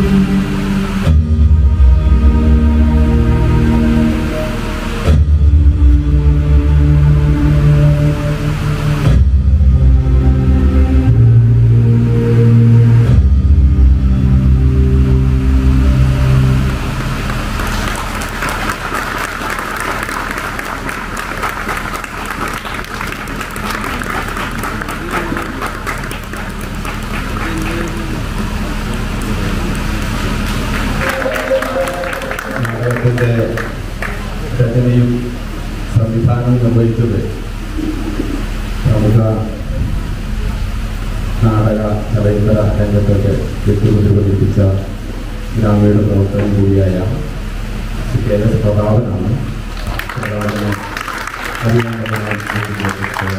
നാടകത്തിൻ്റെ രചനയും സംവിധാനവും നിർവഹിച്ചത് പ്രമുഖ നാടക ചലച്ചിത്ര രംഗത്തൊക്കെ വ്യക്തിമുദ്ര പതിപ്പിച്ച ഗ്രാമീണ പ്രവർത്തകൻ കൂടിയായ ശ്രീ കെ എസ് പ്രതാപനാണ് പ്രതാപനെ അഭിനന്ദനങ്ങൾ നൽകുന്നത്.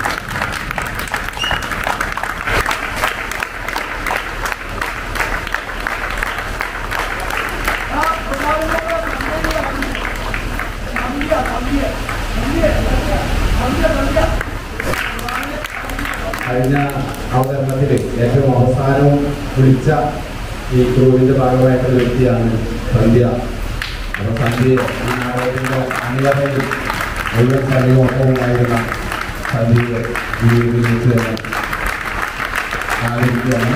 കഴിഞ്ഞ അവതരണത്തിൽ ഏറ്റവും അവസാനവും വിളിച്ച ഈ ക്രൂവിന്റെ ഭാഗമായിട്ടുള്ള വ്യക്തിയാണ് സന്ധ്യ അപ്പൊ സന്ധ്യ ഈ നാടകത്തിന്റെ അണിയറയിൽ മുഴുവൻ സമയവും ഒപ്പമുണ്ടായിരുന്ന സന്ധ്യയെ ഈ വീട്ടിൽ വെച്ച് തന്നെ ആദരിക്കുകയാണ്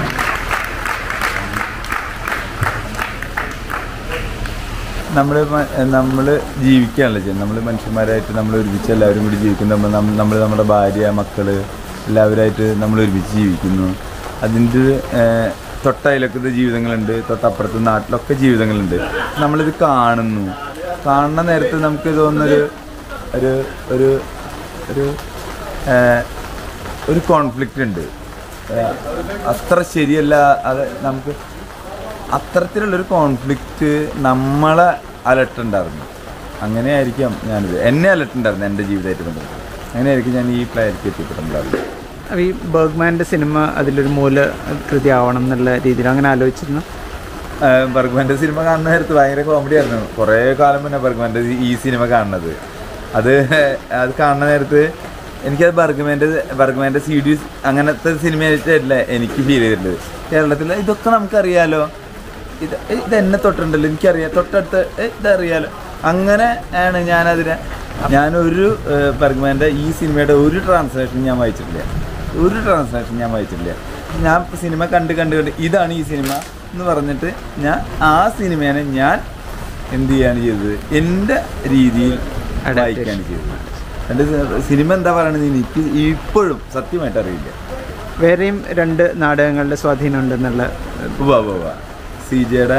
നമ്മൾ നമ്മൾ ജീവിക്കുകയാണല്ലോ ചെയ്യുന്നത് നമ്മൾ മനുഷ്യന്മാരായിട്ട് നമ്മൾ ഒരുമിച്ച് എല്ലാവരും കൂടി ജീവിക്കുന്നു നമ്മൾ നമ്മുടെ ഭാര്യ മക്കൾ എല്ലാവരുമായിട്ട് നമ്മൾ ഒരുമിച്ച് ജീവിക്കുന്നു അതിൻ്റെ തൊട്ടയിലൊക്കെ ജീവിതങ്ങളുണ്ട് തൊട്ടപ്പുറത്ത് നാട്ടിലൊക്കെ ജീവിതങ്ങളുണ്ട് നമ്മളിത് കാണുന്നു കാണുന്ന നേരത്ത് നമുക്ക് തോന്നുന്നൊരു ഒരു ഒരു ഒരു ഏഹ്, ഒരു കോൺഫ്ലിക്റ്റ് ഉണ്ട് ഏഹ്, അത്ര ശരിയല്ല അത് നമുക്ക് അത്തരത്തിലുള്ളൊരു കോൺഫ്ലിക്റ്റ് നമ്മളെ അലട്ടുണ്ടായിരുന്നു അങ്ങനെയായിരിക്കാം ഞാനിത് എന്നെ അലട്ടുണ്ടായിരുന്നു എൻ്റെ ജീവിതമായിട്ട് ബന്ധപ്പെട്ട് അങ്ങനെയായിരിക്കും ഞാൻ ഈ പ്ലേയിലേക്ക് എത്തിപ്പെട്ടിട്ടുണ്ടായിരുന്നു അപ്പോൾ ഈ ബർഗ്മാൻ്റെ സിനിമ അതിലൊരു മൂല കൃതി ആവണം എന്നുള്ള രീതിയിൽ അങ്ങനെ ആലോചിച്ചിരുന്നു ബർഗ്മാൻ്റെ സിനിമ കാണുന്ന നേരത്ത് ഭയങ്കര കോമഡി ആയിരുന്നു കുറേ കാലം മുന്നേ ബർഗ്മാൻ്റെ ഈ സിനിമ കാണുന്നത് അത് അത് കാണുന്ന നേരത്ത് എനിക്കത് ബർഗ്മാൻ്റെ ബർഗ്മാൻ്റെ സി ഡി അങ്ങനത്തെ സിനിമയായിട്ടല്ല എനിക്ക് ഫീൽ ചെയ്തിട്ടുള്ളത് കേരളത്തിൽ ഇതൊക്കെ നമുക്കറിയാലോ ഇത് ഇത് എന്നെ തൊട്ടിട്ടുണ്ടല്ലോ എനിക്കറിയാം തൊട്ടടുത്ത് ഏ, ഇതറിയാലോ അങ്ങനെ ആണ് ഞാനതിനെ ഞാനൊരു ബർഗ്മാൻ്റെ ഈ സിനിമയുടെ ഒരു ട്രാൻസ്ലേഷൻ ഞാൻ വായിച്ചിട്ടില്ല ഒരു ട്രാൻസ്ലേഷൻ ഞാൻ വായിച്ചിട്ടില്ല ഞാൻ സിനിമ കണ്ട് കണ്ട് കണ്ട് ഇതാണ് ഈ സിനിമ എന്ന് പറഞ്ഞിട്ട് ഞാൻ ആ സിനിമേനെ ഞാൻ എന്ത് ചെയ്യാണ് ചെയ്തത് എൻ്റെ രീതിയിൽ വായിക്കുകയാണ് ചെയ്തത് എൻ്റെ സിനിമ എന്താ പറയണത് എനിക്ക് ഇപ്പോഴും സത്യമായിട്ട് അറിയില്ല വേറെയും രണ്ട് നാടകങ്ങളുടെ സ്വാധീനം ഉണ്ടെന്നുള്ള ഉവ്വ ഉവ്വ ഉവ്വ സി ജെയുടെ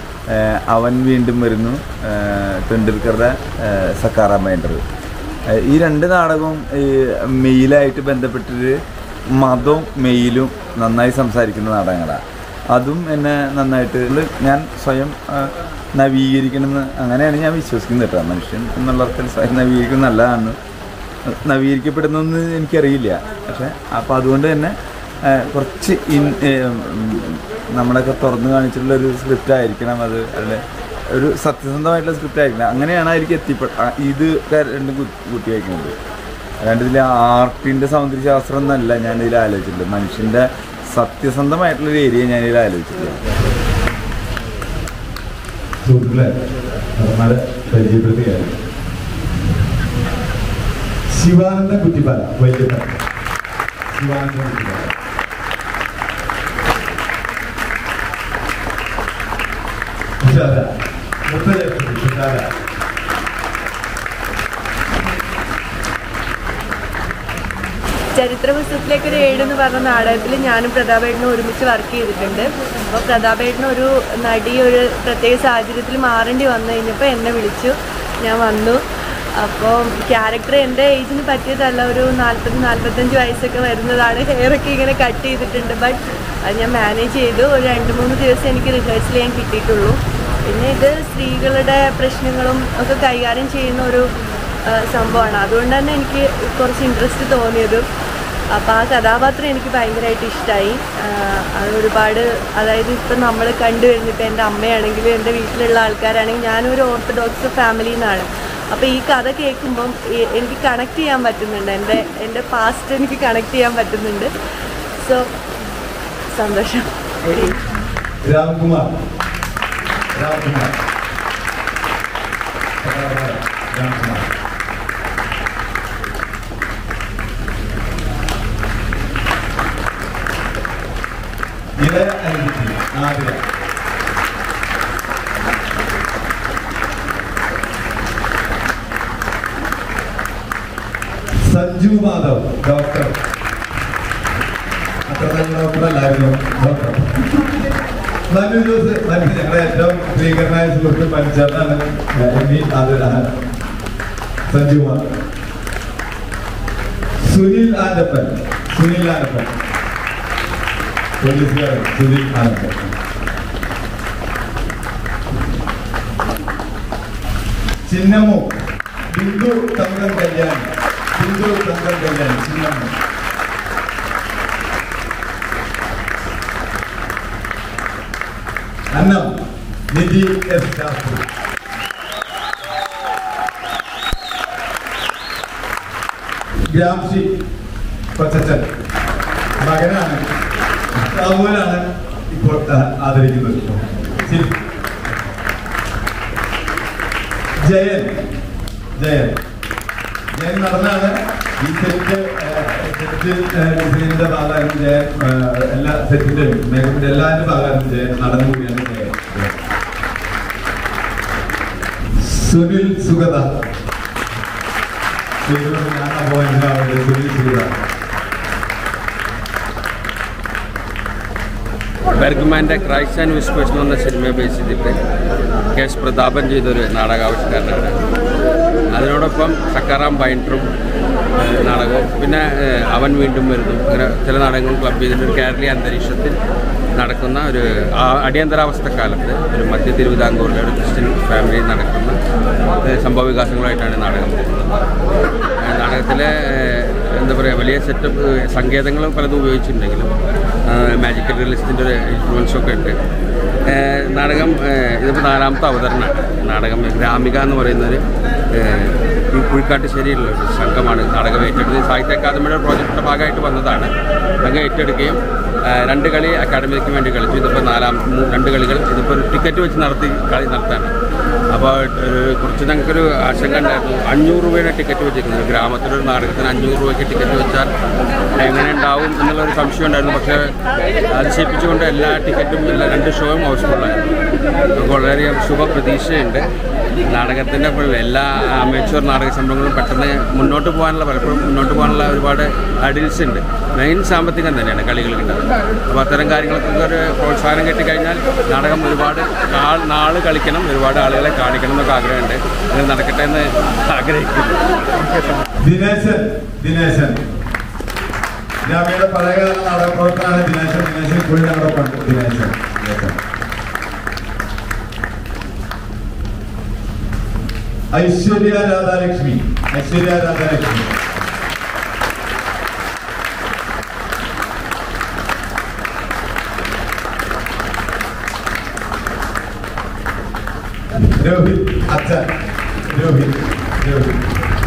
അവൻ വീണ്ടും വരുന്നു ഏഹ്, തെണ്ടുൽക്കറുടെ ഏഹ്, സക്കാറ മൈൻഡർ ഏഹ്, ഈ രണ്ട് നാടകവും ഈ മെയിലായിട്ട് ബന്ധപ്പെട്ടിട്ട് മതവും മെയിലും നന്നായി സംസാരിക്കുന്ന നാടകങ്ങളാണ് അതും എന്നെ നന്നായിട്ട് ഞാൻ സ്വയം ഏഹ്, നവീകരിക്കണമെന്ന് അങ്ങനെയാണ് ഞാൻ വിശ്വസിക്കുന്നത് കേട്ടോ മനുഷ്യൻ എന്നുള്ളവർക്ക് സ്വയം നവീകരിക്കുന്നത് നല്ലതാണ് നവീകരിക്കപ്പെടുന്നെന്ന് എനിക്കറിയില്ല പക്ഷേ അപ്പോൾ അതുകൊണ്ട് തന്നെ ആ, കുറച്ച് ഇൻ ഏ, ഉം, നമ്മളൊക്കെ തുറന്നു കാണിച്ചിട്ടുള്ള ഒരു സ്ക്രിപ്റ്റ് ആയിരിക്കണം അത് അല്ലെ ഒരു സത്യസന്ധമായിട്ടുള്ള സ്ക്രിപ്റ്റ് ആയിരിക്കണം അങ്ങനെയാണ് അതിലേക്ക് എത്തിപ്പെ ആ, ഇത് ക- രണ്ടും കു- കൂട്ടി വയ്ക്കുന്നത് അല്ലാണ്ട് ഇതിൽ ആർട്ടിൻ്റെ സൗന്ദര്യശാസ്ത്രം എന്നല്ല ഞാൻ ഇതിൽ ആലോചിച്ചിട്ടുള്ളത് മനുഷ്യൻ്റെ സത്യസന്ധമായിട്ടുള്ള ഒരു ഏരിയ ഞാൻ ഇതിൽ ആലോചിച്ചിട്ടുള്ളത് സുഹൃത്തുക്കളെ നമ്മളെ പരിചയപ്പെടുത്തുകയാണ് ശിവാനന്ദ കുറ്റിപ്പാല വലിയ ശിവാനന്ദ കുറ്റിപ്പാല ഉഷാര മുത്തലക്ഷ്മി ഉഷാര ചരിത്ര പുസ്തകത്തിലേക്ക് ഒരു ഏഴ് എന്ന് പറഞ്ഞ നാടകത്തിൽ ഞാനും പ്രതാപേട്ടനും ഒരുമിച്ച് വർക്ക് ചെയ്തിട്ടുണ്ട് അപ്പോൾ പ്രതാപേട്ടന് ഒരു നടി ഒരു പ്രത്യേക സാഹചര്യത്തിൽ മാറേണ്ടി വന്നു കഴിഞ്ഞപ്പോൾ എന്നെ വിളിച്ചു ഞാൻ വന്നു അപ്പോൾ ക്യാരക്ടർ എൻ്റെ ഏജിന് പറ്റിയതല്ല ഒരു നാൽപ്പത് നാൽപ്പത്തഞ്ച് വയസ്സൊക്കെ വരുന്നതാണ് ഹെയറൊക്കെ ഇങ്ങനെ കട്ട് ചെയ്തിട്ടുണ്ട് ബട്ട് അത് ഞാൻ മാനേജ് ചെയ്തു ഒരു രണ്ട് മൂന്ന് ദിവസം എനിക്ക് റിഹേഴ്സൽ ചെയ്യാൻ കിട്ടിയിട്ടുള്ളൂ പിന്നെ ഇത് സ്ത്രീകളുടെ പ്രശ്നങ്ങളും ഒക്കെ കൈകാര്യം ചെയ്യുന്ന ഒരു ആ, സംഭവമാണ് അതുകൊണ്ട് തന്നെ എനിക്ക് കുറച്ച് ഇൻട്രസ്റ്റ് തോന്നിയത് അപ്പോൾ ആ കഥാപാത്രം എനിക്ക് ഭയങ്കരമായിട്ട് ഇഷ്ടമായി അത് ഒരുപാട് അതായത് ഇപ്പം നമ്മൾ കണ്ടുവരുന്നത് ഇപ്പം എൻ്റെ അമ്മയാണെങ്കിലും എൻ്റെ വീട്ടിലുള്ള ആൾക്കാരാണെങ്കിൽ ഞാനൊരു ഓർത്തഡോക്സ് ഫാമിലിയിൽ നിന്നാണ് അപ്പോൾ ഈ കഥ കേൾക്കുമ്പം ഈ- എനിക്ക് കണക്ട് ചെയ്യാൻ പറ്റുന്നുണ്ട് എൻ്റെ എൻ്റെ പാസ്റ്റ് എനിക്ക് കണക്ട് ചെയ്യാൻ പറ്റുന്നുണ്ട് സോ സന്തോഷം രാംകുമാർ രാംകുമാർ രാംകുമാർ ഇളയ അനുഭൂതി ആതിര സഞ്ജു മാധവ് ഡോക്ടർ അത്ര തന്നെ ഡോക്ടർ അല്ലായിരുന്നു ഡോക്ടർ മനു ജോസ് മനു ഞങ്ങളുടെ ഏറ്റവും പ്രിയകരനായ സുഹൃത്ത് മനുഷ്യനാണ് എം വി ആതിരാണ് സഞ്ജു മാധവ് സുനിൽ ആനപ്പൻ സുനിൽ ആനപ്പൻ പോലീസുകാരൻ സുനിൽ ആനപ്പൻ ചിന്നമ്മു ബിന്ദു തങ്കം കല്യാൺ ബിന്ദു തങ്കം കല്യാൺ ചിന്നമ്മു അന്നം നിധി എസ് ശാസ്ത്രി ഗ്രാംഷി കൊച്ചച്ചൻ മകനാണ് സാമൂലാണ് ഇപ്പോൾ ആ, ആദരിക്കുന്നത് ശരി. ജയൻ ജയൻ ജയൻ നടന്നാണ് ഈ സെറ്റ് സെറ്റ് ഡിസൈനിന്റെ ഭാഗമായിരുന്നു ജയൻ ആ, എല്ലാ സെറ്റിന്റെയും മേക്കപ്പിന്റെ എല്ലാതിന്റെ ഭാഗമായിരുന്നു ജയൻ നടന്നു കൂടിയാണ് ജയൻ സുനിൽ സുഗത സുനിൽ ഞാൻ അപ്പോയിന്റ് സുനിൽ സുഗത ബെർഗ്മാൻ്റെ ക്രൈസ്റ്റ് ആൻഡ് വിസ്പേഴ്സ് എന്ന് പറഞ്ഞ സിനിമയെ ബേസ് ചെയ്തിട്ട് കെ എസ് പ്രതാപൻ ചെയ്തൊരു നാടകാവിഷ്കാരനാണ് അതിനോടൊപ്പം സക്കാറാം ബൈൻഡറും ഏഹ്, നാടകവും പിന്നെ ഏഹ്, അവൻ വീണ്ടും വരുന്നു അങ്ങനെ ചില നാടകങ്ങളും ക്ലബ് ചെയ്തിട്ട് ഒരു കേരളീയ അന്തരീക്ഷത്തിൽ നടക്കുന്ന ഒരു ആ- അടിയന്തരാവസ്ഥ കാലത്ത് ഒരു മധ്യ തിരുവിതാംകൂറിലെ ഒരു ക്രിസ്ത്യൻ ഫാമിലിയിൽ നടക്കുന്ന ഏഹ്, സംഭവ വികാസങ്ങളായിട്ടാണ് നാടകം ഏഹ്, നാടകത്തിലെ ഏഹ്, എന്താ പറയുക വലിയ സെറ്റപ്പ് സങ്കേതങ്ങളും പലതും ഉപയോഗിച്ചിട്ടുണ്ടെങ്കിലും മാജിക്കൽ റിയലിസ്റ്റിൻ്റെ ഒരു ഇൻഫ്ലുവൻസൊക്കെ ഉണ്ട് ഏഹ് നാടകം ഏഹ് ഇതിപ്പോൾ നാലാമത്തെ അവതരണമാണ് നാടകം ഗ്രാമിക എന്ന് പറയുന്നൊരു ഏഹ് ഈ കുഴിക്കാട്ടുശ്ശേരിയിലുള്ള ഒരു സംഘമാണ് നാടകം ഏറ്റെടുത്ത് സാഹിത്യ അക്കാദമിയുടെ പ്രോജക്റ്റിൻ്റെ ഭാഗമായിട്ട് വന്നതാണ് സംഘം ഏറ്റെടുക്കുകയും ഏഹ് രണ്ട് കളി അക്കാദമിക്ക് വേണ്ടി കളിച്ചു ഇതിപ്പോൾ നാലാം മൂ- രണ്ട് കളികൾ ഇതിപ്പോൾ ഒരു ടിക്കറ്റ് വെച്ച് നടത്തി കളി നടത്താണ് അപ്പോൾ ഒരു കുറച്ച് ഞങ്ങൾക്കൊരു ആശങ്ക ഉണ്ടായിരുന്നു അഞ്ഞൂറ് രൂപയുടെ ടിക്കറ്റ് വെച്ചിരിക്കുന്നത് ഒരു ഗ്രാമത്തിലൊരു നാടകത്തിന് അഞ്ഞൂറ് രൂപയ്ക്ക് ടിക്കറ്റ് വെച്ചാൽ എങ്ങനെ ഉണ്ടാവും എന്നുള്ളൊരു സംശയം ഉണ്ടായിരുന്നു പക്ഷേ അതിശയിപ്പിച്ചുകൊണ്ട് എല്ലാ ടിക്കറ്റും എല്ലാ രണ്ട് ഷോയും ഹൗസ്ഫുള്ളായിരുന്നു നമുക്ക് വളരെയധികം ശുഭപ്രതീക്ഷയുണ്ട് നാടകത്തിൻ്റെ ഇപ്പോൾ എല്ലാ അമേച്വർ നാടക സംരംഭങ്ങളും പെട്ടെന്ന് മുന്നോട്ട് പോകാനുള്ള പലപ്പോഴും മുന്നോട്ട് പോകാനുള്ള ഒരുപാട് അഡിൽസ് ഉണ്ട് മെയിൻ സാമ്പത്തികം തന്നെയാണ് കളികൾ കിട്ടുന്നത് അപ്പോൾ അത്തരം കാര്യങ്ങൾക്കൊക്കെ ഒരു പ്രോത്സാഹനം കിട്ടിക്കഴിഞ്ഞാൽ നാടകം ഒരുപാട് നാൾ നാള് കളിക്കണം ഒരുപാട് ആളുകളെ കാണിക്കണം എന്നൊക്കെ ആഗ്രഹമുണ്ട് അത് നടക്കട്ടെ എന്ന് ആഗ്രഹിക്കുന്നു ദിനേശൻ ദിനേശൻ ഗ്രാമീണ പഴയകാല നാടക പ്രവർത്തനാണ് ദിനേശൻ ദിനേശൻ ഇപ്പോഴും ഞങ്ങളുടെ പണ്ട് ദിനേശൻ ദിനേശൻ. ഐശ്വര്യ രാധാലക്ഷ്മി ഐശ്വര്യ രാധാലക്ഷ്മി രോഹിത് അച്ഛൻ രോഹിത് രോഹിത്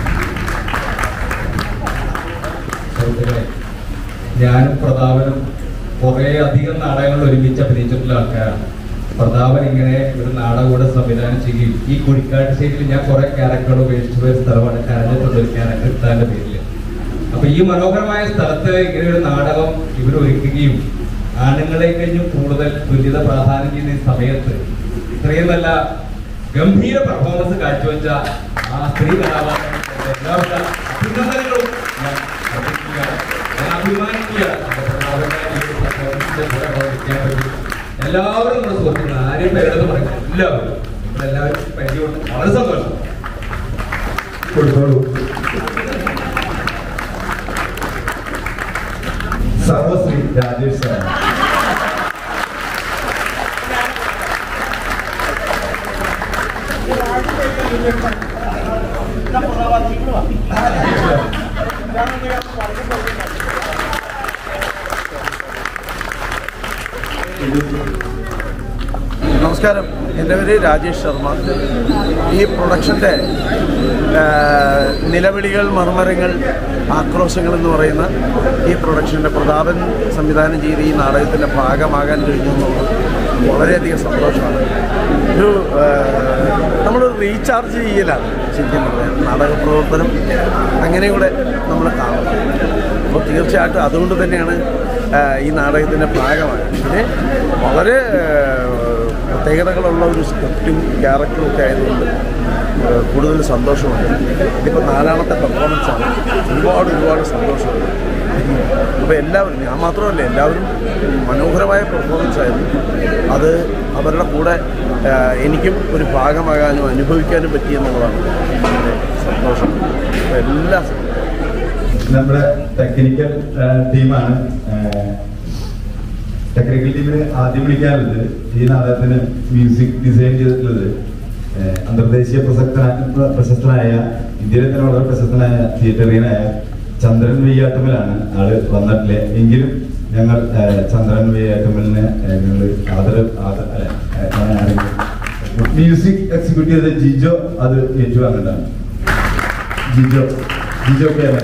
സുഹൃത്തുക്കളെ ഞാനും പ്രതാപനും കുറേ അധികം നാടകങ്ങൾ ഒരുമിച്ച് അഭിനയിച്ചിട്ടുള്ള ആൾക്കാരാണ് പ്രതാപൻ ഇങ്ങനെ ഒരു നാടകം കൂടെ സംവിധാനം ചെയ്യുകയും ഈ കുഴിക്കാട്ട് സൈഡിൽ ഞാൻ കുറെ ക്യാരക്ടറുകൾ ഉപേക്ഷിച്ചു പോയ സ്ഥലമാണ് കരഞ്ഞിട്ടുള്ള ഒരു ക്യാരക്ടർ ഇട്ടാന്റെ പേരിൽ അപ്പൊ ഈ മനോഹരമായ സ്ഥലത്ത് ഇങ്ങനെ ഒരു നാടകം ഇവർ ഒരുക്കുകയും ആണുങ്ങളെ കഴിഞ്ഞും കൂടുതൽ തുല്യത പ്രാധാന്യം ചെയ്യുന്ന ഈ സമയത്ത് ഇത്രയും നല്ല ഗംഭീര പെർഫോമൻസ് കാഴ്ചവെച്ച ആ സ്ത്രീ കഥാപാത്രങ്ങൾക്ക് എല്ലാവിധ അഭിനന്ദനങ്ങളും ഞാൻ അർപ്പിക്കുകയാണ്. ഞാൻ അഭിമാനിക്കുകയാണ് നമ്മുടെ പ്രതാപന്റെ ഈ ഒരു performance-ന്റെ കൂടെ പ്രവർത്തിക്കാൻ പറ്റി. എല്ലാവരും നമ്മുടെ സുഹൃത്തുക്കൾ ആരെയും പേരെടുത്ത് പറയുന്നത് എല്ലാവരും നിങ്ങളെല്ലാവരും പരിചയമുണ്ട് വളരെ സന്തോഷം കൊടുത്തോളൂ സർവശ്രീ രാജേഷ് സാർ നമസ്കാരം എൻ്റെ പേര് രാജേഷ് ശർമ്മ ഈ പ്രൊഡക്ഷൻ്റെ നിലവിളികൾ മർമരങ്ങൾ ആക്രോശങ്ങൾ എന്ന് പറയുന്ന ഈ പ്രൊഡക്ഷൻ്റെ പ്രതാപൻ സംവിധാനം ചെയ്ത ഈ നാടകത്തിൻ്റെ ഭാഗമാകാൻ കഴിഞ്ഞു എന്നുള്ളത് വളരെയധികം സന്തോഷമാണ് ഒരു നമ്മൾ റീചാർജ് ചെയ്യലാണ് ശരിക്കും പറഞ്ഞാൽ നാടക പ്രവർത്തനം അങ്ങനെ കൂടെ നമ്മൾ കാണണം അപ്പോൾ തീർച്ചയായിട്ടും അതുകൊണ്ട് തന്നെയാണ് ആ, ഈ നാടകത്തിൻ്റെ ഭാഗമാണ് പിന്നെ വളരെ ആ, പ്രത്യേകതകളുള്ള ഒരു സ്ക്രിപ്റ്റും ക്യാരക്ടറും ഒക്കെ ആയതുകൊണ്ട് ആ, കൂടുതൽ സന്തോഷമുണ്ട് ഇതിപ്പോൾ നാലാമത്തെ പെർഫോമൻസാണ് ഒരുപാട് ഒരുപാട് സന്തോഷമുണ്ട് അപ്പോൾ എല്ലാവരും ഞാൻ മാത്രമല്ല എല്ലാവരും മനോഹരമായ പെർഫോമൻസ് ആയിരുന്നു അത് അവരുടെ കൂടെ ആ, എനിക്കും ഒരു ഭാഗമാകാനും അനുഭവിക്കാനും പറ്റിയെന്നുള്ളതാണ് എൻ്റെ സന്തോഷം അപ്പോൾ എല്ലാ നമ്മുടെ ടെക്നിക്കൽ ടീമാണ് ടെക്നിക്കൽ ടീമിന് ആദ്യം വിളിക്കാനുള്ളത് ഈ നാടകത്തിന് മ്യൂസിക് ഡിസൈൻ ചെയ്തിട്ടുള്ളത് ഏഹ്, അന്തർദേശീയ പ്രസക്തനായ പ്രശസ്തനായ ഇന്ത്യയിലെ തന്നെ വളരെ പ്രശസ്തനായ തിയേറ്ററിയനായ ചന്ദ്രൻ വെയ്യാട്ടുമലാണ് ആള് വന്നിട്ടില്ല എങ്കിലും ഞങ്ങൾ ഏഹ്, ചന്ദ്രൻ വെയ്യാട്ടുമലിനെ ഏഹ്, ഞങ്ങൾ ആദര ആദര അല്ല, ഏഹ്, ആരെങ്കിലും മ്യൂസിക് എക്സിക്യൂട്ട് ചെയ്ത ജിജോ അത് ഏറ്റുവാങ്ങേണ്ടതാണ് ജിജോ ജിജോ കേരള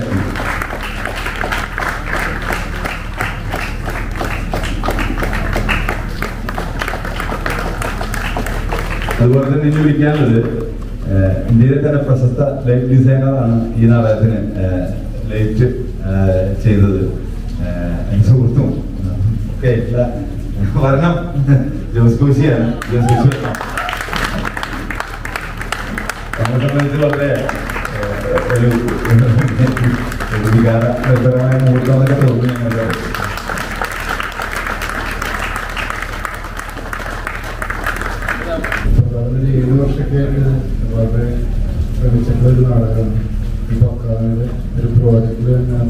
അതുപോലെ തന്നെ ഇനി വിളിക്കാനുള്ളത് ഏഹ്, ഇന്ത്യയിലെ തന്നെ പ്രശസ്ത ലൈറ്റ് ഡിസൈനറാണ് ഈ നാടകത്തിന് ഏഹ്, ലൈറ്റ് ഏഹ്, ചെയ്തത് ഏഹ്, എൻ്റെ സുഹൃത്തും ഒക്കെ ആയിട്ടുള്ള വരണം ജോസ് കോശിയാണ് ജോസ് കോശി വരണം നമ്മളെ സംബന്ധിച്ച് വളരെ ഏഹ്, ഒരു ഒരു വികാരപരമായ മുഹൂർത്തം എന്നൊക്കെ തോന്നി ഞങ്ങൾക്ക് ഒരു ഏഴ് വർഷമൊക്കെയായിട്ട് വളരെ ശ്രമിച്ചിട്ടുള്ള ഒരു നാടകമാണ് ഈ പൊക്കാതെ ഒരു പ്രോജക്റ്റിൽ തന്നെയാണ്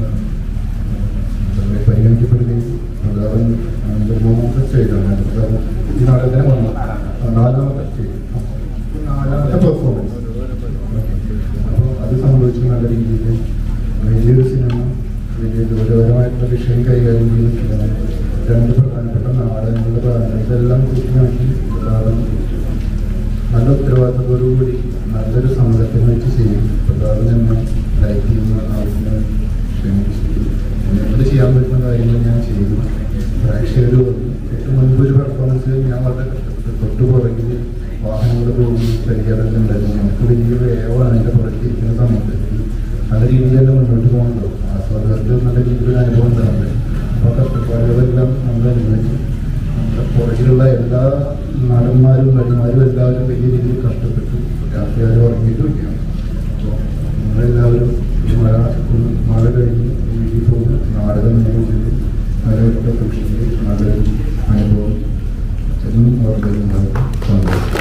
പരിഗണിക്കപ്പെടുകയും പ്രധാനം അതിൻ്റെ മൂന്നാമത്തെ സ്റ്റേജാണ് അതിൻ്റെ പ്രധാനം ഈ നാടകത്തിന് വന്നു നാലാമത്തെ സ്റ്റേജ് നാലാമത്തെ പെർഫോമൻസ് അപ്പോൾ അത് സംഭവിച്ചു നല്ല രീതിയിൽ വലിയൊരു സിനിമ വലിയ ഗൗരവമായിട്ടുള്ള വിഷയം കൈകാര്യം ചെയ്തിട്ടുള്ള രണ്ട് പ്രധാനപ്പെട്ട നാടകങ്ങളുടെ പ്രാധാന്യം ഇതെല്ലാം കൃത്യമാക്കി പ്രധാനം നല്ല ഉത്തരവാദിത്തത്തോടുകൂടി നല്ലൊരു സംഘത്തിന് വെച്ച് ചെയ്യും പ്രധാനം എന്നെ ലൈക്ക് ചെയ്യുന്ന ആവശ്യം ക്ഷമിച്ചു എന്നോട് ചെയ്യാൻ പറ്റുന്ന കാര്യങ്ങൾ ഞാൻ ചെയ്തു പ്രേക്ഷകർ വന്നു ഏറ്റവും മുൻപ് ഒരു പെർഫോമൻസ് ഞാൻ വളരെ കഷ്ടപ്പെട്ടു തൊട്ട് പുറകിൽ വാഹനങ്ങൾ പോകുന്നു പരിഹാരമൊക്കെ ഉണ്ടായിരുന്നു നമുക്ക് വലിയ വേവാണ് എൻ്റെ പുറകിൽ ഇരിക്കുന്ന സമയത്ത് നല്ല രീതിയിൽ തന്നെ മുന്നോട്ട് പോകുന്നുണ്ടോ ആസ്വാദകർക്ക് നല്ല രീതിയിൽ അനുഭവം ഉണ്ടാകുന്നത് അപ്പോൾ കഷ്ടപ്പാടുകളെല്ലാം നമ്മൾ അനുഭവിച്ചു നമ്മുടെ പുറകിലുള്ള എല്ലാ നടന്മാരും നടിമാരും എല്ലാവരും വലിയ രീതിയിൽ കഷ്ടപ്പെട്ടു രാത്രികാലം ഉറങ്ങിയിട്ടില്ല അപ്പോൾ നമ്മളെല്ലാവരും ഈ മഴ ഒന്ന് മഴ കഴിഞ്ഞ് വീട്ടിൽ പോകുന്ന നാടകം എന്നുള്ളത് നല്ലൊരു സൂക്ഷിച്ച് നല്ലൊരു അനുഭവം എന്നും ഓർമ്മയുണ്ടാവും സന്തോഷം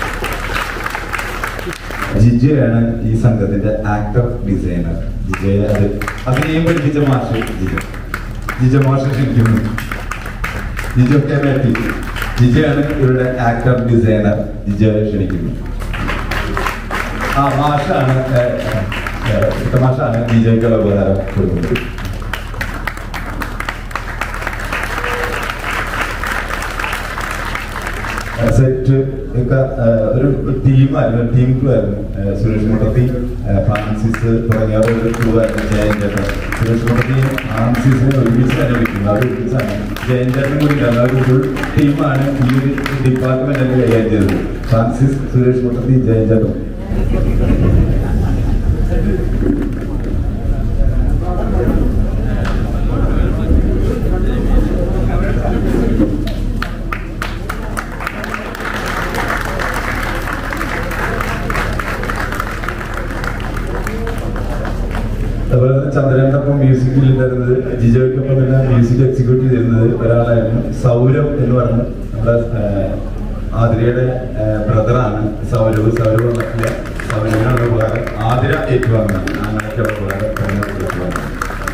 ജിജോയാണ് ഈ സംഘത്തിന്റെ ആക്ടർ ഡിസൈനർ ജിജോയെ അത് അതിനെയും പഠിപ്പിച്ച മാഷ് ജിജോ ജിജോ മാഷ് ക്ഷണിക്കുന്നു ജിജോ കേരളത്തി ജിജോയാണ് ഇവരുടെ ആക്ടർ ഡിസൈനർ ജിജോയെ ക്ഷണിക്കുന്നു ആ മാഷാണ് ഏഹ്, ഏഹ്, ഇത്ത മാഷാണ് ജിജോയ്ക്കുള്ള ഉപകാരം കൊടുക്കുന്നത് സെറ്റ് ഒക്കെ ഏഹ്, ഒരു ടീമായിരുന്നു ടീം ക്രൂ ആയിരുന്നു ഏഹ്, സുരേഷ് മുട്ടത്തി ഏഹ്, ഫ്രാൻസിസ് തുടങ്ങിയവർ ഒരു ക്രൂ ആയിരുന്നു ജയൻ ചേട്ടൻ സുരേഷ് മുട്ടത്തിയും ഫ്രാൻസിസിനെ ഒരുമിച്ച് തന്നെ വിളിക്കുന്നത് അവർ ഒരുമിച്ചാണ് ജയൻ ചേട്ടൻ കൂടി ഉണ്ടായിരുന്നു അവർ ഫുൾ ടീമാണ് ഈ ഒരു ഡിപ്പാർട്ട്മെന്റ് തന്നെ കൈകാര്യം ചെയ്തത് ഫ്രാൻസിസ് സുരേഷ് മുട്ടത്തി ജയൻ ചേട്ടൻ അതുപോലെ തന്നെ ചന്ദ്രനൊപ്പം മ്യൂസിക്കിൽ തരുന്നത് ജിജോയ്ക്കൊപ്പം തന്നെ മ്യൂസിക് എക്സിക്യൂട്ട് ചെയ്തിരുന്നത് ഒരാളായിരുന്നു സൗരവ് എന്ന് പറഞ്ഞ നമ്മുടെ ആഹ്, ആതിരയുടെ ബ്രദറാണ് സൗരവ് സൗരവ് വന്നിട്ടില്ല സൗരവിനാണ് ഉപകാരം ആതിര ഏറ്റുവാങ്ങുന്നത് അങ്ങനെയൊക്കെയുള്ള ഉപകാരം തന്നെ ഏറ്റുവാങ്ങുന്നത്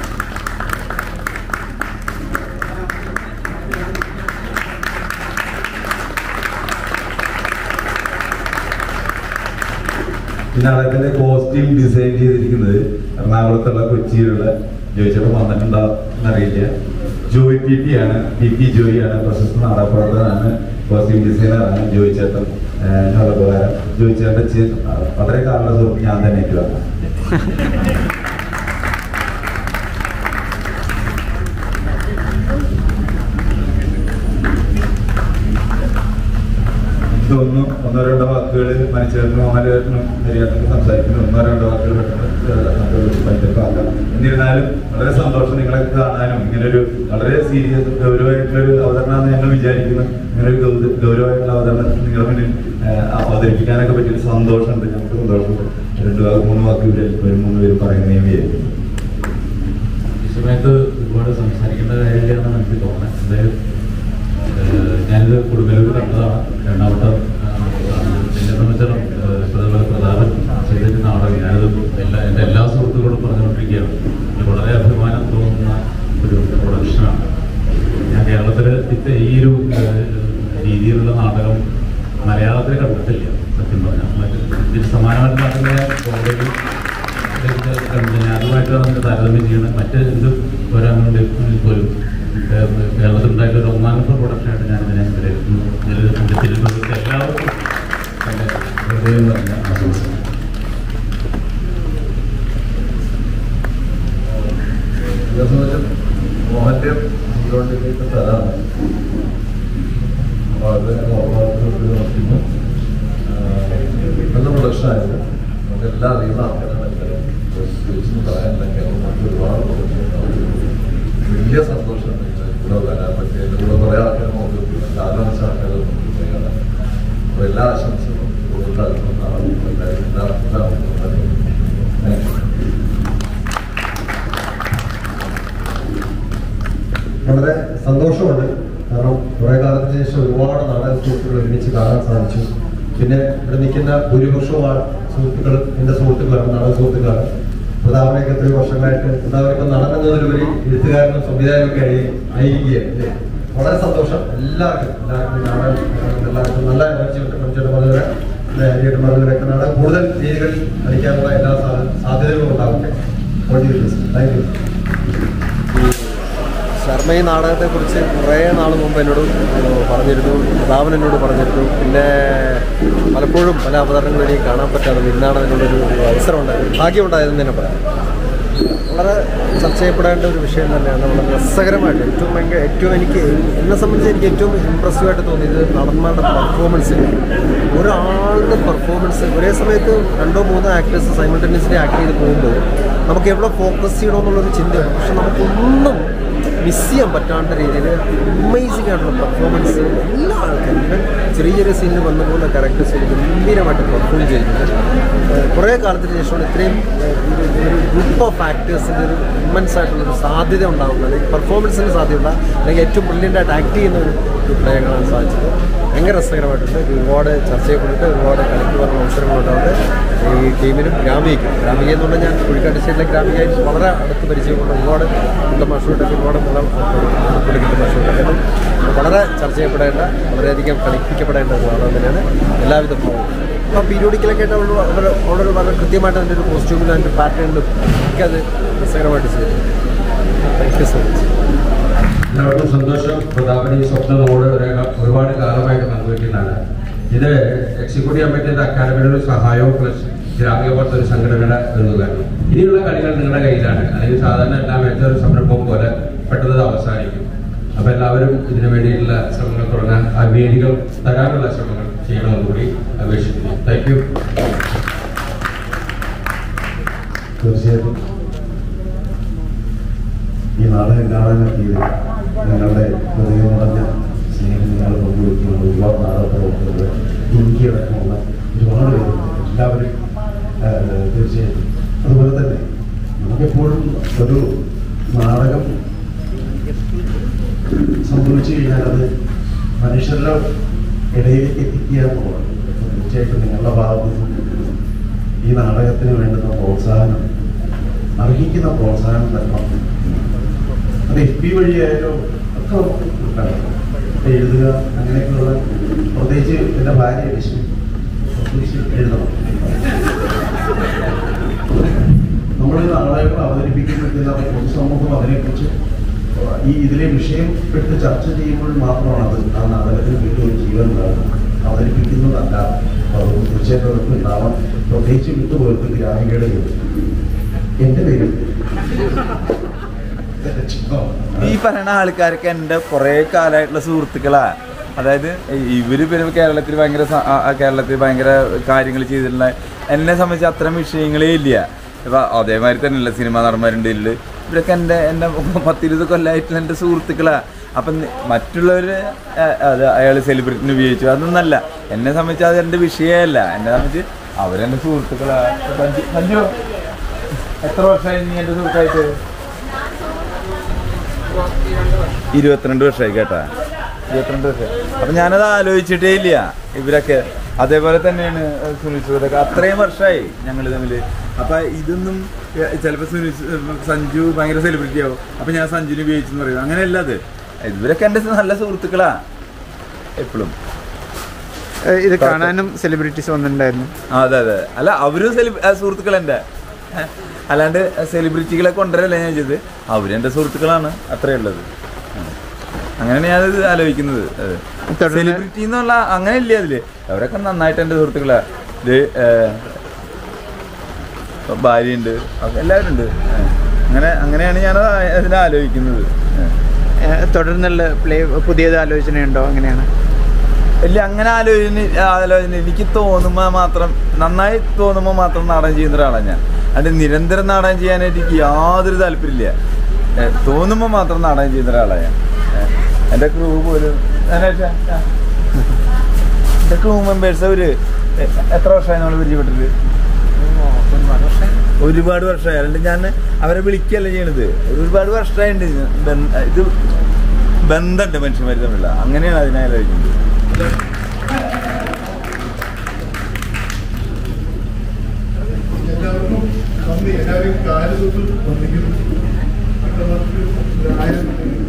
ഈ നാടകത്തിന്റെ കോസ്റ്റ്യൂം ഡിസൈൻ ചെയ്തിരിക്കുന്നത് എറണാകുളത്തുള്ള കൊച്ചിയിലുള്ള ജോയിച്ചേട്ടൻ വന്നിട്ടുണ്ടോ എന്നറിയില്ല ജോയ് പി ടി ആണ് പി ടി ജോയി ആണ് പ്രശസ്ത നാടകപ്രവർത്തകനാണ് കോസ്റ്റ്യൂം ഡിസൈനറാണ് ജോയി ചേട്ടൻ ഏഹ്, എന്നുള്ള ഉപകാരം ജോയി ചേട്ടൻ ചെ- വളരെ കാലം സുഹൃത്ത് ഞാൻ തന്നെ ഏറ്റുവാങ്ങാം എനിക്ക് തോന്നുന്നു ഒന്നോ രണ്ടോ വാക്കുകൾ മനുഷ്യനും മോഹൻലാലിനും നിര്യാതനും സംസാരിക്കുന്നു ഒന്നോ രണ്ടോ വാക്കുകൾ പെട്ടെന്ന് പൈതൽക്കാക്കാം എന്നിരുന്നാലും വളരെ സന്തോഷം നിങ്ങളെ കാണാനും ഇങ്ങനൊരു വളരെ സീരിയസ് ഗൗരവമായിട്ടുള്ളൊരു അവതരണമാണ് ഞങ്ങൾ വിചാരിക്കുന്നു ഇങ്ങനൊരു ഗൗ- ഗൗരവമായിട്ടുള്ള അവതരണം നിങ്ങളുടെ മുന്നിൽ ആ, അവതരിപ്പിക്കാനൊക്കെ പറ്റിയൊരു സന്തോഷമുണ്ട് ഞങ്ങൾക്ക് സന്തോഷമുണ്ട് രണ്ട് വാക്ക് മൂന്ന് വാക്ക് ഇവര് ഒരു മൂന്ന് പേര് പറയുന്നേ വിചാരിക്കും ഈ സമയത്ത് ഒരുപാട് സംസാരിക്കേണ്ട കാര്യമില്ലെന്നാണ് എനിക്ക് തോന്നുന്നത് എന്തായാലും ഏഹ്, ഞാനിത് കൊടുങ്ങല്ലൂർ കണ്ടതാണ് രണ്ടാമത്തെ ആഹ്, എന്നെ സംബന്ധിച്ചിടത്തോളം ഏഹ്, പ്രതാപ പ്രതാപൻ ചെയ്തിട്ട് നാടകം ഞാനത് എല്ലാ എൻ്റെ എല്ലാ സുഹൃത്തുക്കളോടും പറഞ്ഞുകൊണ്ടിരിക്കുകയാണ് ഇത് വളരെ അഭിമാനം തോന്നുന്ന ഒരു പ്രൊഡക്ഷനാണ് ഞാൻ കേരളത്തിൽ ഇത് ഈ ഒരു ഏഹ്, രീതിയിലുള്ള നാടകം മലയാളത്തിൽ കണ്ടിട്ടില്ല സത്യം പറഞ്ഞാൽ മറ്റ് ഇതിന് സമാനമായിട്ട് നാട്ടിലെ കോടതി കണ്ട് ഞാൻ അതുമായിട്ട് നമുക്ക് താരതമ്യം ചെയ്യണം മറ്റ് എന്ത് വരാനുണ്ടെങ്കിൽ പോലും ഏഹ് കേരളത്തിലുണ്ടായിട്ടുള്ള ഒരു ഒന്നാമത്തെ പ്രൊഡക്ഷനായിട്ട് ഞാൻ ഇതിനെ വിലയിരുത്തുന്നു ഇതിൽ എൻ്റെ തിരുവനന്തപുരത്ത് എല്ലാവർക്കും എൻ്റെ ഹൃദയം നിറഞ്ഞ ആശംസ മോഹന്റെ ജീവണ്ടിലേക്ക് സ്ഥലമാണ് അപ്പോൾ അത് ഓർമ്മ നോക്കുന്നു നല്ല പ്രൊഡക്ഷനായിരുന്നു നമുക്കെല്ലാം അറിയുന്ന ആൾക്കാരാണ് എല്ലാവരും പ്രത്യേകിച്ച് പറയാനില്ല കേരളം നമുക്ക് ഒരുപാട് പ്രൊഡക്ഷൻ വലിയ സന്തോഷമുണ്ട് ഇതിന് കൂടെ വരാൻ പറ്റിയ എൻ്റെ കൂടെ കുറേ ആൾക്കാർ നോക്കി കാലമച്ച ആൾക്കാർ നോക്കി അപ്പോൾ എല്ലാ ആശംസകളും കൂടുതലാകുന്നതാണ് എല്ലാവരും എല്ലാ എല്ലാവർക്കും താങ്ക് യു വളരെ സന്തോഷമുണ്ട് കാരണം കുറേ കാലത്തിന് ശേഷം ഒരുപാട് നാടക സുഹൃത്തുക്കൾ ഒരുമിച്ച് കാണാൻ സാധിച്ചു പിന്നെ ഇവിടെ നിൽക്കുന്ന ഭൂരിപക്ഷവും ആ സുഹൃത്തുക്കൾ എൻ്റെ സുഹൃത്തുക്കളാണ് നാടക സുഹൃത്തുക്കളാണ് പ്രതാപനൊക്കെ എത്രയോ വർഷങ്ങളായിട്ട് പ്രതാപനൊക്കെ നടന്നതിലുപരി എഴുത്തുകാരനും സംവിധായകനൊക്കെ ആയിരിക്കുകയാണ് അല്ലേ? വളരെ സന്തോഷം എല്ലാവർക്കും എല്ലാവർക്കും നാടകം എല്ലാവർക്കും നല്ല എനർജി ഉണ്ട് മനുഷ്യരുടെ പറഞ്ഞവരെ ഹരിയേട്ടൻ പറഞ്ഞവരൊക്കെ നാടകം കൂടുതൽ രീതികളിൽ കളിക്കാനുള്ള എല്ലാ സാ- സാധ്യതകളും ഉണ്ടാവട്ടെ താങ്ക് യു ശർമ്മ ഈ നാടകത്തെക്കുറിച്ച് കുറേ നാൾ മുമ്പ് എന്നോട് പറഞ്ഞിരുന്നു പ്രതാപൻ എന്നോട് പറഞ്ഞിരുന്നു പിന്നെ പലപ്പോഴും പല അവതരണങ്ങളും എനിക്ക് കാണാൻ പറ്റാതെ ഇന്നാണ് അതിനുള്ളൊരു അവസരം ഉണ്ടായത് ഭാഗ്യമുണ്ടായതെന്ന് തന്നെ പറയാം വളരെ ചർച്ച ചെയ്യപ്പെടേണ്ട ഒരു വിഷയം തന്നെയാണ് വളരെ രസകരമായിട്ട് ഏറ്റവും ഭയങ്കര ഏറ്റവും എനിക്ക് എന്നെ സംബന്ധിച്ച് എനിക്ക് ഏറ്റവും ഇമ്പ്രസീവായിട്ട് തോന്നിയത് നടന്മാരുടെ പെർഫോമൻസ് ഒരാളുടെ പെർഫോമൻസ് ഒരേ സമയത്ത് രണ്ടോ മൂന്നോ ആക്ടേഴ്സ് സൈമൾട്ടേനിയസ്ലി ആക്ട് ചെയ്ത് പോകുമ്പോൾ നമുക്ക് എവിടെ ഫോക്കസ് ചെയ്യണമെന്നുള്ളൊരു ചിന്തയാണ് പക്ഷെ നമുക്കൊന്നും മിസ് ചെയ്യാൻ പറ്റാത്ത രീതിയിൽ അമേസിംഗ് ആയിട്ടുള്ള പെർഫോമൻസ് എല്ലാ ആൾക്കാരും ഇവൻ ചെറിയ ചെറിയ സീനിൽ വന്ന പോലെ ക്യാരക്ടേഴ്സ് ഗംഭീരമായിട്ട് പെർഫോം ചെയ്തിട്ടുണ്ട് ഏഹ് കുറേ കാലത്തിന് ശേഷമാണ് ഇത്രയും ഏഹ് ഒരു ഒരു ഗ്രൂപ്പ് ഓഫ് ആക്ടേഴ്സിൻ്റെ ഒരു ഇമ്മൻസ് ആയിട്ടുള്ളൊരു സാധ്യത ഉണ്ടാകുന്നത് അല്ലെങ്കിൽ പെർഫോമൻസിന് സാധ്യത അല്ലെങ്കിൽ ഏറ്റവും ബ്രില്യൻ്റ് ആയിട്ട് ആക്ട് ചെയ്യുന്ന ഒരു ഒരു പ്ലെയർ കാണാൻ സാധിച്ചത് ഭയങ്കര രസകരമായിട്ടുണ്ട് ഒരുപാട് ചർച്ച ചെയ്യപ്പെട്ടിട്ട് ഒരുപാട് കളിക്ക് പറഞ്ഞ അവസരങ്ങളുണ്ടാവുന്നത് ഈ ടീമിനും ഗ്രാമികയ്ക്കും ഗ്രാമിക എന്ന് പറഞ്ഞാൽ ഞാൻ കുഴിക്കാട്ട് സ്റ്റേറ്റിലെ ഗ്രാമികയായിട്ട് വളരെ അടുത്ത് പരിചയമുള്ള ഒരുപാട് കുട്ടമാഷൂട്ടൊക്കെ ഒരുപാട് നല്ല കുടിക്കിട്ട് മാഷൂട്ടൊക്കെ വളരെ ചർച്ച ചെയ്യപ്പെടേണ്ട വളരെയധികം കളിപ്പിക്കപ്പെടേണ്ട ഒരു നാടകം തന്നെയാണ് എല്ലാവിധ ഭാവവും അപ്പോൾ പീരിയോഡിക്കലൊക്കെ ആയിട്ട് അവൾ വളരെ വളരെ വളരെ കൃത്യമായിട്ട് അതിൻ്റെ ഒരു കോസ്റ്റ്യൂമിലും അതിൻ്റെ പാറ്റേണിലും ഒക്കെ അത് രസകരമായിട്ട് ചെയ്തു താങ്ക് യു സോ മച്ച് എല്ലാവർക്കും സന്തോഷം പ്രതാപൻ ഈ സ്വപ്നം നമ്മോട് ഒരു- ഒരുപാട് കാലമായിട്ട് പങ്കുവയ്ക്കുന്നതാണ് ഇത് എക്സിക്യൂട്ടീവ് കമ്മിറ്റിയുടെ അക്കാദമിയുടെ ഒരു സഹായവും പ്ലസ് ഗ്രാമിക പോലത്തെ ഒരു സംഘടനയുടെ എഴുതുകയാണ് ഇനിയുള്ള കളികൾ നിങ്ങളുടെ കയ്യിലാണ് അല്ലെങ്കിൽ സാധാരണ എല്ലാ മേജർ സംരംഭവും പോലെ പെട്ടെന്ന് ഇത് അവസാനിക്കും അപ്പൊ എല്ലാവരും ഇതിനു വേണ്ടിയിട്ടുള്ള ശ്രമങ്ങൾ തുടങ്ങാൻ ആ വേദികൾ തരാനുള്ള ശ്രമങ്ങൾ ചെയ്യണമെന്ന് കൂടി അപേക്ഷിക്കുന്നു താങ്ക് യു തീർച്ചയായിട്ടും ഈ നാടകം കാണാനെത്തിയത് നിങ്ങളുടെ ഹൃദയം നിറഞ്ഞ സ്നേഹം നിങ്ങൾ പങ്കുവയ്ക്കുന്ന ഒരുപാട് നാടകപ്രവർത്തകർ ഇന്ത്യയടക്കമുള്ള ഒരുപാട് പേരുണ്ട് എല്ലാവരും ആ, തീർച്ചയായിട്ടും അതുപോലെ തന്നെ നമുക്കെപ്പോഴും ഒരു നാടകം സംഭവിച്ചു കഴിഞ്ഞാൽ അത് മനുഷ്യരുടെ ഇടയിലേക്ക് എത്തിക്കുക എന്നുള്ളതാണ് തീർച്ചയായിട്ടും നിങ്ങളുടെ ഭാഗത്ത് നിന്ന് ഈ നാടകത്തിന് വേണ്ടുന്ന പ്രോത്സാഹനം അർഹിക്കുന്ന പ്രോത്സാഹനം തരണം അത് എഫ് പി വഴിയായാലും ഒക്കെ നമുക്ക് കിട്ടണം ഇപ്പൊ എഴുതുക അങ്ങനെയൊക്കെയുള്ള പ്രത്യേകിച്ച് എൻ്റെ ഭാര്യ ലക്ഷ്മി പ്രത്യേകിച്ച് എഴുതണം നമ്മൾ നാടകങ്ങൾ അവതരിപ്പിക്കുമ്പോഴത്തേക്കും അത് പൊതുസമൂഹം അതിനെക്കുറിച്ച് ഈ ഇതിലെ വിഷയപ്പെട്ട് ചർച്ച ചെയ്യുമ്പോൾ മാത്രമാണ് അത് ആ നാടകത്തിന് കിട്ടിയ ഒരു ജീവൻ ഉണ്ടാകുന്നത് അവതരിപ്പിക്കുന്നതല്ല അപ്പോൾ അത് തീർച്ചയായിട്ടും അവർക്ക് ഉണ്ടാവാൻ പ്രത്യേകിച്ച് വിട്ടുപോയിട്ട് ഗ്രാമികയുടെ പേര് എൻ്റെ പേര് ഈ പറയുന്ന ആൾക്കാർക്ക് എൻ്റെ കുറേ കാലമായിട്ടുള്ള സുഹൃത്തുക്കളാ അതായത് ഇവർ പിന്നെ കേരളത്തിൽ ഭയങ്കര സ- ആ- ആ കേരളത്തിൽ ഭയങ്കര കാര്യങ്ങൾ ചെയ്തിട്ടുള്ള എന്നെ സംബന്ധിച്ച് അത്തരം വിഷയങ്ങളേ ഇല്ല ഇപ്പം അതേമാതിരി തന്നെയല്ല സിനിമാ നടന്മാരുണ്ട് ഇതിൽ ഇവരൊക്കെ എൻ്റെ എൻ്റെ പത്തിരുപത് കൊല്ലമായിട്ടുള്ള എൻ്റെ സുഹൃത്തുക്കളാണ് അപ്പം മറ്റുള്ളവർ അത് അയാൾ സെലിബ്രിറ്റിനെ ഉപയോഗിച്ചു അതൊന്നല്ല എന്നെ സംബന്ധിച്ച് അത് എൻ്റെ വിഷയമല്ല എന്നെ സംബന്ധിച്ച് അവരെൻ്റെ സുഹൃത്തുക്കളാണ് സഞ്ജു സഞ്ജു എത്ര വർഷമായി നീ എൻ്റെ സുഹൃത്തായിട്ട് ഇരുപത്തിരണ്ട് വർഷമായി കേട്ടാ ഇരുപത്തിരണ്ട് വർഷമായി അപ്പം ഞാനത് ആലോചിച്ചിട്ടേ ഇല്ല ഇവരൊക്കെ അതേപോലെ തന്നെയാണ് ഏഹ്, സുനിൽ സുഹൃത്തൊക്കെ അത്രയും വർഷമായി ഞങ്ങൾ തമ്മിൽ അപ്പം ഇതൊന്നും ചിലപ്പോൾ സുനിൽ സു- സഞ്ജു ഭയങ്കര സെലിബ്രിറ്റി ആവും അപ്പം ഞാൻ സഞ്ജുവിനെ ഉപയോഗിച്ചെന്ന് പറയും അങ്ങനെയല്ല അത് ഇവരൊക്കെ എൻ്റെ നല്ല സുഹൃത്തുക്കളാ എപ്പോഴും ഏഹ് ഇത് കാണാനും സെലിബ്രിറ്റീസ് വന്നിട്ടുണ്ടായിരുന്നു ആ, അതെ അതെ അല്ല അവരും സെലി സുഹൃത്തുക്കൾ എൻ്റെ അല്ലാണ്ട് സെലിബ്രിറ്റികളെ കൊണ്ടുവരല്ല ഞാൻ ചെയ്തത് അവരെൻ്റെ സുഹൃത്തുക്കളാണ് അത്രേ ഉള്ളത് ഉം. അങ്ങനെയാണ് ഞാനത് ആലോചിക്കുന്നത് സെലിബ്രിറ്റി എന്നുള്ള അങ്ങനെ ഇല്ല അതില് അവരൊക്കെ നന്നായിട്ട് എൻ്റെ സുഹൃത്തുക്കളാ ഇത് ഏഹ്, ഭാര്യയുണ്ട് ഒക്കെ എല്ലാവരും ഉണ്ട് ഏഹ്. അങ്ങനെ അങ്ങനെയാണ് ഞാൻ അതിനെ ആലോചിക്കുന്നത് ഏഹ്. ഏഹ് തുടർന്നുള്ള പ്ലേ പുതിയത് ആലോചനയുണ്ടോ അങ്ങനെയാണ് ഇല്ല അങ്ങനെ ആലോചന ആലോചന എനിക്ക് തോന്നുമ്പോൾ മാത്രം നന്നായി തോന്നുമ്പോൾ മാത്രം നാടകം ചെയ്യുന്ന ഒരാളാണ് ഞാൻ അതിൻ്റെ നിരന്തരം നാടകം ചെയ്യാനായിട്ട് എനിക്ക് യാതൊരു താല്പര്യമില്ല ഏ, തോന്നുമ്പോൾ മാത്രം നാടകം ചെയ്യുന്ന ഒരാളാണ് ഞാൻ ഏ, എൻ്റെ ക്രൂ പോലും അതിനേഷ, ആ. എൻ്റെ ക്രൂ മെമ്പേഴ്സ് അവർ എത്ര വർഷമായി നമ്മൾ പരിചയപ്പെട്ടിട്ട് ഒരുപാട് വർഷമായി അല്ലാണ്ട് ഞാൻ അവരെ വിളിക്കുകയല്ല ചെയ്യണത് ഒരുപാട് വർഷമായിട്ടുണ്ട് ബന്ധ- ഇത് ബന്ധമുണ്ട് മനുഷ്യന്മാർ തമ്മിലുള്ള അങ്ങനെയാണ് അതിനെ ആലോചിക്കുന്നത് എല്ലാവർക്കും നന്ദി എല്ലാവരും കാലുതൊട്ട് വന്നിരിക്കുന്നു മറ്റുള്ളവർക്ക് ഒരു ആയിരം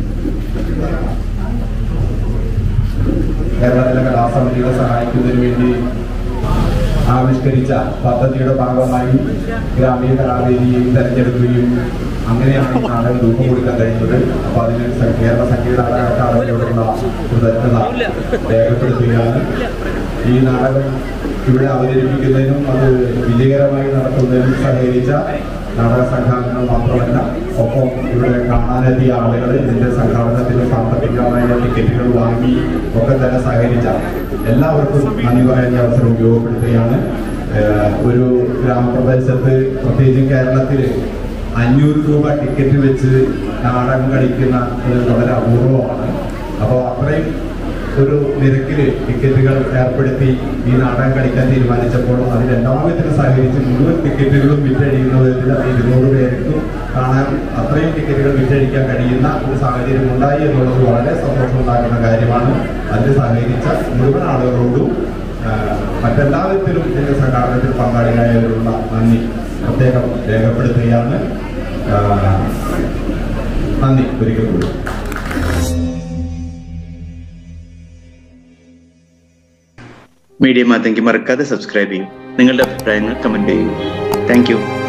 കേരളത്തിലെ കലാസമിതികളെ സഹായിക്കുന്നതിന് വേണ്ടി ആവിഷ്കരിച്ച പദ്ധതിയുടെ ഭാഗമായി ഗ്രാമീണ കലാവേദിയെയും തെരഞ്ഞെടുക്കുകയും അങ്ങനെയാണ് ഈ നാടകം രൂപം കൊടുക്കാൻ കഴിയുന്നത് അപ്പൊ അതിന് സ- കേരള സംഗീത നാടക അക്കാദമിയോടുള്ള കൃതജ്ഞത രേഖപ്പെടുത്തുകയാണ് ഈ നാടകം ഇവിടെ അവതരിപ്പിക്കുന്നതിനും അത് വിജയകരമായി നടത്തുന്നതിനും സഹകരിച്ച നാടക സംഘാടനം മാത്രമല്ല ഒപ്പം ഇവിടെ കാണാനെത്തിയ ആളുകൾ ഇതിന്റെ സംഘാടനത്തിന് സാമ്പത്തികമായ ടിക്കറ്റുകൾ വാങ്ങി ഒക്കെ തന്നെ സഹകരിച്ച എല്ലാവർക്കും നന്ദി പറയാൻ ഈ അവസരം ഉപയോഗപ്പെടുത്തുകയാണ് ഏഹ് ഒരു ഗ്രാമപ്രദേശത്ത് പ്രത്യേകിച്ചും കേരളത്തിൽ അഞ്ഞൂറ് രൂപ ടിക്കറ്റ് വെച്ച് നാടകം കളിക്കുന്ന ഒരു വളരെ അപൂർവമാണ് അപ്പോൾ അത്രയും ഒരു നിരക്കില് ടിക്കറ്റുകൾ ഏർപ്പെടുത്തി ഈ നാടകം കളിക്കാൻ തീരുമാനിച്ചപ്പോൾ അതിൽ എല്ലാവിധത്തിലും സഹകരിച്ച് മുഴുവൻ ടിക്കറ്റുകളും വിറ്റഴിക്കുന്ന വിധത്തിൽ അത് ഇരുന്നൂറ് പേർക്ക് കാണാൻ അത്രയും ടിക്കറ്റുകൾ വിറ്റഴിക്കാൻ കഴിയുന്ന ഒരു സാഹചര്യം ഉണ്ടായി എന്നുള്ളത് വളരെ സന്തോഷമുണ്ടാക്കുന്ന കാര്യമാണ് അതിൽ സഹകരിച്ച മുഴുവൻ ആളുകളോടും ആ, മറ്റെല്ലാ വിധത്തിലും ഇതിന്റെ സംഘാടനത്തിൽ പങ്കാളിയായവരുള്ള നന്ദി പ്രത്യേകം രേഖപ്പെടുത്തുകയാണ് ആ, നന്ദി ഒരിക്കൽ കൂടി മീഡിയ മാതെങ്കിൽ മറക്കാതെ സബ്സ്ക്രൈബ് ചെയ്യും നിങ്ങളുടെ അഭിപ്രായങ്ങൾ കമന്റ് ചെയ്യും താങ്ക് യു